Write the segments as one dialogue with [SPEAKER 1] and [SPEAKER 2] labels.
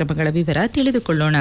[SPEAKER 1] ಕಾರ್ಯಕ್ರಮಗಳ ವಿವರ ತಿಳಿದುಕೊಳ್ಳೋಣ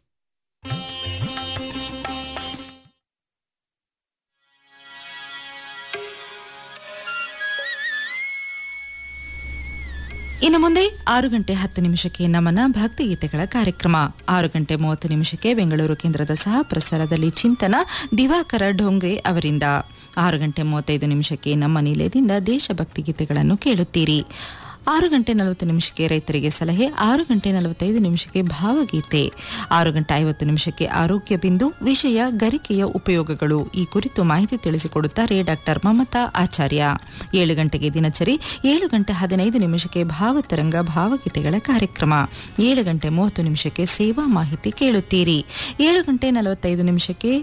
[SPEAKER 1] ಇನ್ನು ಮುಂದೆ ಆರು ಗಂಟೆ ಹತ್ತು ನಿಮಿಷಕ್ಕೆ ನಮನ ಭಕ್ತಿಗೀತೆಗಳ ಕಾರ್ಯಕ್ರಮ ಆರು ಗಂಟೆ ಮೂವತ್ತು ನಿಮಿಷಕ್ಕೆ ಬೆಂಗಳೂರು ಕೇಂದ್ರದ ಸಹ ಪ್ರಸಾರದಲ್ಲಿ ಚಿಂತನ ದಿವಾಕರ ಢೋಂಗ್ರೆ ಅವರಿಂದ ಆರು ಗಂಟೆ ಮೂವತ್ತೈದು ನಿಮಿಷಕ್ಕೆ ನಮ್ಮ ನಿಲಯದಿಂದ ದೇಶಭಕ್ತಿ ಗೀತೆಗಳನ್ನು ಕೇಳುತ್ತೀರಿ ಆರು ಗಂಟೆ ನಲವತ್ತು ನಿಮಿಷಕ್ಕೆ ರೈತರಿಗೆ ಸಲಹೆ ಆರು ಗಂಟೆ ನಲವತ್ತೈದು ನಿಮಿಷಕ್ಕೆ ಭಾವಗೀತೆ ಆರು ಗಂಟೆ ಐವತ್ತು ನಿಮಿಷಕ್ಕೆ ಆರೋಗ್ಯ ಬಿಂದು ವಿಷಯ ಗರಿಕೆಯ ಉಪಯೋಗಗಳು ಈ ಕುರಿತು ಮಾಹಿತಿ ತಿಳಿಸಿಕೊಡುತ್ತಾರೆ ಡಾಕ್ಟರ್ ಮಮತಾ ಆಚಾರ್ಯ ಏಳು ಗಂಟೆಗೆ ದಿನಚರಿ ಏಳು ಗಂಟೆ ಹದಿನೈದು ನಿಮಿಷಕ್ಕೆ ಭಾವತರಂಗ ಭಾವಗೀತೆಗಳ ಕಾರ್ಯಕ್ರಮ ಏಳು ಗಂಟೆ ಮೂವತ್ತು ನಿಮಿಷಕ್ಕೆ ಸೇವಾ ಮಾಹಿತಿ ಕೇಳುತ್ತೀರಿ ಏಳು ಗಂಟೆ ನಲವತ್ತೈದು ನಿಮಿಷಕ್ಕೆ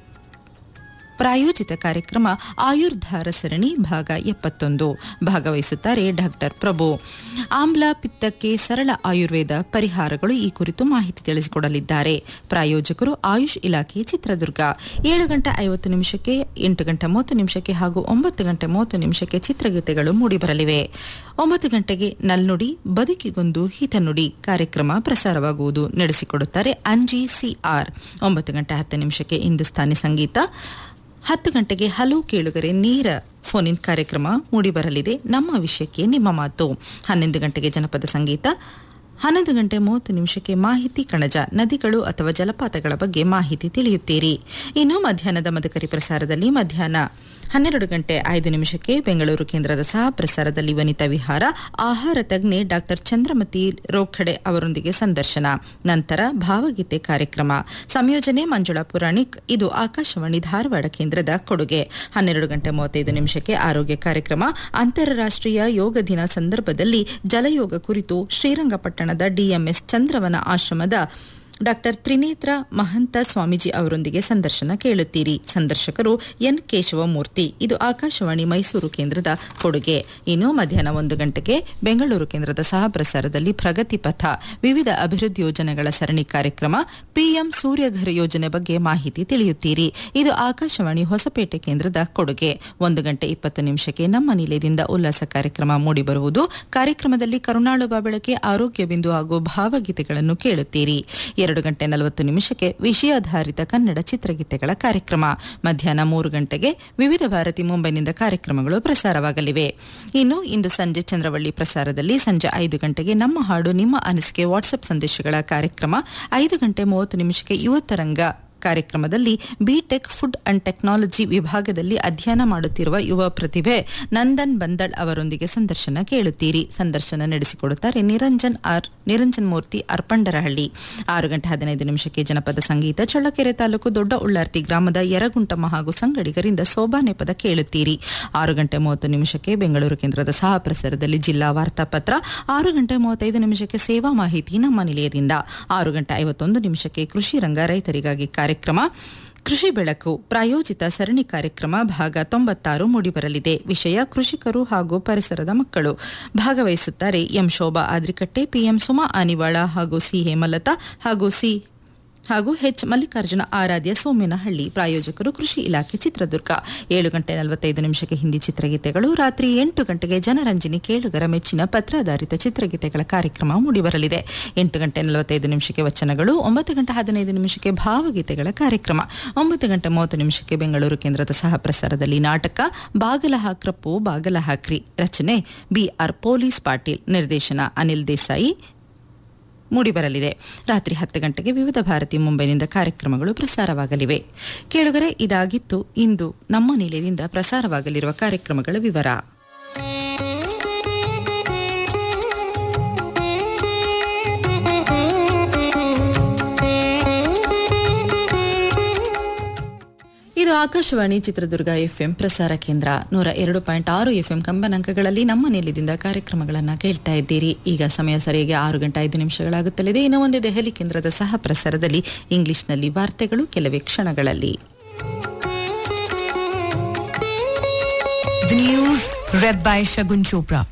[SPEAKER 1] ಪ್ರಾಯೋಜಿತ ಕಾರ್ಯಕ್ರಮ ಆಯುರ್ಧಾರ ಸರಣಿ ಭಾಗ ಎಪ್ಪತ್ತೊಂದು ಭಾಗವಹಿಸುತ್ತಾರೆ ಡಾಕ್ಟರ್ ಪ್ರಭು ಆಮ್ಲ ಪಿತ್ತಕ್ಕೆ ಸರಳ ಆಯುರ್ವೇದ ಪರಿಹಾರಗಳು ಈ ಕುರಿತು ಮಾಹಿತಿ ತಿಳಿಸಿಕೊಡಲಿದ್ದಾರೆ ಪ್ರಾಯೋಜಕರು ಆಯುಷ್ ಇಲಾಖೆ ಚಿತ್ರದುರ್ಗ ಏಳು ಗಂಟೆ ಐವತ್ತು ನಿಮಿಷಕ್ಕೆ ಎಂಟು ಗಂಟೆ ಮೂವತ್ತು ನಿಮಿಷಕ್ಕೆ ಹಾಗೂ ಒಂಬತ್ತು ಗಂಟೆ ಮೂವತ್ತು ನಿಮಿಷಕ್ಕೆ ಚಿತ್ರಗೀತೆಗಳು ಮೂಡಿಬರಲಿವೆ ಒಂಬತ್ತು ಗಂಟೆಗೆ ನಲ್ನುಡಿ ಬದುಕಿಗೊಂದು ಹಿತನುಡಿ ಕಾರ್ಯಕ್ರಮ ಪ್ರಸಾರವಾಗುವುದು ನಡೆಸಿಕೊಡುತ್ತಾರೆ ಅಂಜಿ ಸಿಆರ್ ಒಂಬತ್ತು ಗಂಟೆ ಹತ್ತು ನಿಮಿಷಕ್ಕೆ ಹಿಂದೂಸ್ತಾನಿ ಸಂಗೀತ ಹತ್ತು ಗಂಟೆಗೆ ಹಲವು ಕೇಳುಗರೆ ನೇರ ಫೋನ್ ಇನ್ ಕಾರ್ಯಕ್ರಮ ಮೂಡಿಬರಲಿದೆ ನಮ್ಮ ವಿಷಯಕ್ಕೆ ನಿಮ್ಮ ಮಾತು ಹನ್ನೊಂದು ಗಂಟೆಗೆ ಜನಪದ ಸಂಗೀತ ಹನ್ನೊಂದು ಗಂಟೆ ಮೂವತ್ತು ನಿಮಿಷಕ್ಕೆ ಮಾಹಿತಿ ಕಣಜ ನದಿಗಳು ಅಥವಾ ಜಲಪಾತಗಳ ಬಗ್ಗೆ ಮಾಹಿತಿ ತಿಳಿಯುತ್ತೀರಿ ಇನ್ನು ಮಧ್ಯಾಹ್ನದ ಮದಕರಿ ಪ್ರಸಾರದಲ್ಲಿ ಮಧ್ಯಾಹ್ನ ಹನ್ನೆರಡು ಗಂಟೆ ಐದು ನಿಮಿಷಕ್ಕೆ ಬೆಂಗಳೂರು ಕೇಂದ್ರದ ಸಹ ಪ್ರಸಾರದಲ್ಲಿ ವನಿತಾ ವಿಹಾರ ಆಹಾರ ತಜ್ಞೆ ಡಾಕ್ಟರ್ ಚಂದ್ರಮತಿ ರೋಖಡೆ ಅವರೊಂದಿಗೆ ಸಂದರ್ಶನ ನಂತರ ಭಾವಗೀತೆ ಕಾರ್ಯಕ್ರಮ ಸಂಯೋಜನೆ ಮಂಜುಳಾ ಪುರಾಣಿಕ್ ಇದು ಆಕಾಶವಾಣಿ ಧಾರವಾಡ ಕೇಂದ್ರದ ಕೊಡುಗೆ ಹನ್ನೆರಡು ಗಂಟೆ ಮೂವತ್ತೈದು ನಿಮಿಷಕ್ಕೆ ಆರೋಗ್ಯ ಕಾರ್ಯಕ್ರಮ ಅಂತಾರಾಷ್ಟ್ರೀಯ ಯೋಗ ದಿನ ಸಂದರ್ಭದಲ್ಲಿ ಜಲಯೋಗ ಕುರಿತು ಶ್ರೀರಂಗಪಟ್ಟಣದ ಡಿಎಂಎಸ್ ಚಂದ್ರವನ ಆಶ್ರಮದ ಡಾಕ್ಟರ್ ತ್ರಿನೇತ್ರ ಮಹಂತ ಸ್ವಾಮೀಜಿ ಅವರೊಂದಿಗೆ ಸಂದರ್ಶನ ಕೇಳುತ್ತೀರಿ ಸಂದರ್ಶಕರು ಎನ್ ಕೇಶವಮೂರ್ತಿ ಇದು ಆಕಾಶವಾಣಿ ಮೈಸೂರು ಕೇಂದ್ರದ ಕೊಡುಗೆ ಇನ್ನು ಮಧ್ಯಾಹ್ನ ಒಂದು ಗಂಟೆಗೆ ಬೆಂಗಳೂರು ಕೇಂದ್ರದ ಸಹ ಪ್ರಸಾರದಲ್ಲಿ ಪ್ರಗತಿ ಪಥ ವಿವಿಧ ಅಭಿವೃದ್ಧಿ ಯೋಜನೆಗಳ ಸರಣಿ ಕಾರ್ಯಕ್ರಮ ಪಿಎಂ ಸೂರ್ಯಘರ್ ಯೋಜನೆ ಬಗ್ಗೆ ಮಾಹಿತಿ ತಿಳಿಯುತ್ತೀರಿ ಇದು ಆಕಾಶವಾಣಿ ಹೊಸಪೇಟೆ ಕೇಂದ್ರದ ಕೊಡುಗೆ ಒಂದು ಗಂಟೆ ಇಪ್ಪತ್ತು ನಿಮಿಷಕ್ಕೆ ನಮ್ಮ ನಿಲಯದಿಂದ ಉಲ್ಲಾಸ ಕಾರ್ಯಕ್ರಮ ಮೂಡಿಬರುವುದು ಕಾರ್ಯಕ್ರಮದಲ್ಲಿ ಕರುಣಾಳು ಬಾಬೆಳಕೆ ಆರೋಗ್ಯ ಬಿಂದು ಹಾಗೂ ಭಾವಗೀತೆಗಳನ್ನು ಕೇಳುತ್ತೀರಿ ಎರಡು ಗಂಟೆ ನಲವತ್ತು ನಿಮಿಷಕ್ಕೆ ವಿಷಯಾಧಾರಿತ ಕನ್ನಡ ಚಿತ್ರಗೀತೆಗಳ ಕಾರ್ಯಕ್ರಮ ಮಧ್ಯಾಹ್ನ ಮೂರು ಗಂಟೆಗೆ ವಿವಿಧ ಭಾರತಿ ಮುಂಬೈನಿಂದ ಕಾರ್ಯಕ್ರಮಗಳು ಪ್ರಸಾರವಾಗಲಿವೆ ಇನ್ನು ಇಂದು ಸಂಜೆ ಚಂದ್ರವಳ್ಳಿ ಪ್ರಸಾರದಲ್ಲಿ ಸಂಜೆ ಐದು ಗಂಟೆಗೆ ನಮ್ಮ ಹಾಡು ನಿಮ್ಮ ಅನಿಸಿಕೆ ವಾಟ್ಸ್ಆಪ್ ಸಂದೇಶಗಳ ಕಾರ್ಯಕ್ರಮ ಐದು ಗಂಟೆ ಮೂವತ್ತು ನಿಮಿಷಕ್ಕೆ ಯುವತರಂಗ ಕಾರ್ಯಕ್ರಮದಲ್ಲಿ ಬಿಟೆಕ್ ಫುಡ್ ಅಂಡ್ ಟೆಕ್ನಾಲಜಿ ವಿಭಾಗದಲ್ಲಿ ಅಧ್ಯಯನ ಮಾಡುತ್ತಿರುವ ಯುವ ಪ್ರತಿಭೆ ನಂದನ್ ಬಂದಳ್ ಅವರೊಂದಿಗೆ ಸಂದರ್ಶನ ಕೇಳುತ್ತೀರಿ ಸಂದರ್ಶನ ನಡೆಸಿಕೊಡುತ್ತಾರೆ ನಿರಂಜನ್ ಆರ್ ನಿರಂಜನ್ ಮೂರ್ತಿ ಅರ್ಪಂಡರಹಳ್ಳಿ ಆರು ಗಂಟೆ ಹದಿನೈದು ನಿಮಿಷಕ್ಕೆ ಜನಪದ ಸಂಗೀತ ಚಳ್ಳಕೆರೆ ತಾಲೂಕು ದೊಡ್ಡ ಉಳ್ಳಾರ್ತಿ ಗ್ರಾಮದ ಯರಗುಂಟಮ್ಮ ಹಾಗೂ ಸಂಗಡಿಗರಿಂದ ಸೋಬಾನೆ ಪದ ಕೇಳುತ್ತೀರಿ ಆರು ಗಂಟೆ ಮೂವತ್ತು ನಿಮಿಷಕ್ಕೆ ಬೆಂಗಳೂರು ಕೇಂದ್ರದ ಸಹ ಪ್ರಸಾರದಲ್ಲಿ ಜಿಲ್ಲಾ ವಾರ್ತಾಪತ್ರ ಆರು ಗಂಟೆ ಮೂವತ್ತೈದು ನಿಮಿಷಕ್ಕೆ ಸೇವಾ ಮಾಹಿತಿ ನಮ್ಮ ನಿಲಯದಿಂದ ಆರು ಗಂಟೆ ಐವತ್ತೊಂದು ನಿಮಿಷಕ್ಕೆ ಕೃಷಿ ರಂಗ ರೈತರಿಗಾಗಿ ಕಾರ್ಯಕ್ರಮ ಕೃಷಿ ಬೆಳಕು ಪ್ರಾಯೋಜಿತ ಸರಣಿ ಕಾರ್ಯಕ್ರಮ ಭಾಗ ತೊಂಬತ್ತಾರು ಮೂಡಿಬರಲಿದೆ ವಿಷಯ ಕೃಷಿಕರು ಹಾಗೂ ಪರಿಸರದ ಮಕ್ಕಳು ಭಾಗವಹಿಸುತ್ತಾರೆ ಎಂ ಶೋಭಾ ಆದ್ರಿಕಟ್ಟೆ ಪಿಎಂ ಸುಮಾ ಆನಿವಾಳ ಹಾಗೂ ಸಿ ಹೇಮಲತಾ ಹಾಗೂ ಸಿ ಹಾಗೂ ಎಚ್ ಮಲ್ಲಿಕಾರ್ಜುನ ಆರಾಧ್ಯ ಸೋಮೇನಹಳ್ಳಿ ಪ್ರಾಯೋಜಕರು ಕೃಷಿ ಇಲಾಖೆ ಚಿತ್ರದುರ್ಗ ಏಳು ಗಂಟೆ ನಲವತ್ತೈದು ನಿಮಿಷಕ್ಕೆ ಹಿಂದಿ ಚಿತ್ರಗೀತೆಗಳು ರಾತ್ರಿ ಎಂಟು ಗಂಟೆಗೆ ಜನರಂಜನಿ ಕೇಳುಗರ ಮೆಚ್ಚಿನ ಪತ್ರಾಧಾರಿತ ಚಿತ್ರಗೀತೆಗಳ ಕಾರ್ಯಕ್ರಮ ಮೂಡಿಬರಲಿದೆ ಎಂಟು ಗಂಟೆ ನಲವತ್ತೈದು ನಿಮಿಷಕ್ಕೆ ವಚನಗಳು ಒಂಬತ್ತು ಗಂಟೆ ಹದಿನೈದು ನಿಮಿಷಕ್ಕೆ ಭಾವಗೀತೆಗಳ ಕಾರ್ಯಕ್ರಮ ಒಂಬತ್ತು ಗಂಟೆ ಮೂವತ್ತು ನಿಮಿಷಕ್ಕೆ ಬೆಂಗಳೂರು ಕೇಂದ್ರದ ಸಹ ಪ್ರಸಾರದಲ್ಲಿ ನಾಟಕ ಬಾಗಲ ಹಾಕ್ರಪ್ಪು ಬಾಗಲ ಹಾಕ್ರಿ ರಚನೆ ಬಿಆರ್ ಪೊಲೀಸ್ ಪಾಟೀಲ್ ನಿರ್ದೇಶನ ಅನಿಲ್ ದೇಸಾಯಿ ಮೂಡಿಬರಲಿದೆ ರಾತ್ರಿ ಹತ್ತು ಗಂಟೆಗೆ ವಿವಿಧ ಭಾರತಿ ಮುಂಬೈನಿಂದ ಕಾರ್ಯಕ್ರಮಗಳು ಪ್ರಸಾರವಾಗಲಿವೆ ಕೇಳುಗರೆ ಇದಾಗಿತ್ತು ಇಂದು ನಮ್ಮ ನಿಲಯದಿಂದ ಪ್ರಸಾರವಾಗಲಿರುವ ಕಾರ್ಯಕ್ರಮಗಳ ವಿವರ ಇದು ಆಕಾಶವಾಣಿ ಚಿತ್ರದುರ್ಗ ಎಫ್ಎಂ ಪ್ರಸಾರ ಕೇಂದ್ರ ನೂರ ಎರಡು ಪಾಯಿಂಟ್ ಆರು ಎಫ್ಎಂ ಕಂಬನಾಂಕಗಳಲ್ಲಿ ನಮ್ಮ ನಿಲಯದಿಂದ ಕಾರ್ಯಕ್ರಮಗಳನ್ನು ಕೇಳ್ತಾ ಇದ್ದೀರಿ ಈಗ ಸಮಯ ಸರಿಯಾಗಿ ಆರು ಗಂಟೆ ಐದು ನಿಮಿಷಗಳಾಗುತ್ತಲಿದೆ ಇನ್ನು ಮುಂದೆ ದೆಹಲಿ ಕೇಂದ್ರದ ಸಹ ಪ್ರಸಾರದಲ್ಲಿ ಇಂಗ್ಲಿಷ್ನಲ್ಲಿ ವಾರ್ತೆಗಳು ಕೆಲವೇ ಕ್ಷಣಗಳಲ್ಲಿ
[SPEAKER 2] The news read by Shagun Chopra.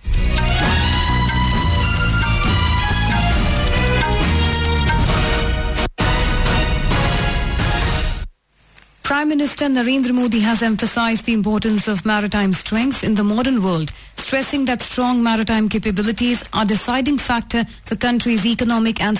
[SPEAKER 2] Prime Minister Narendra Modi has emphasized the importance of maritime strengths in the modern world, stressing that strong maritime capabilities are deciding factor for country's economic and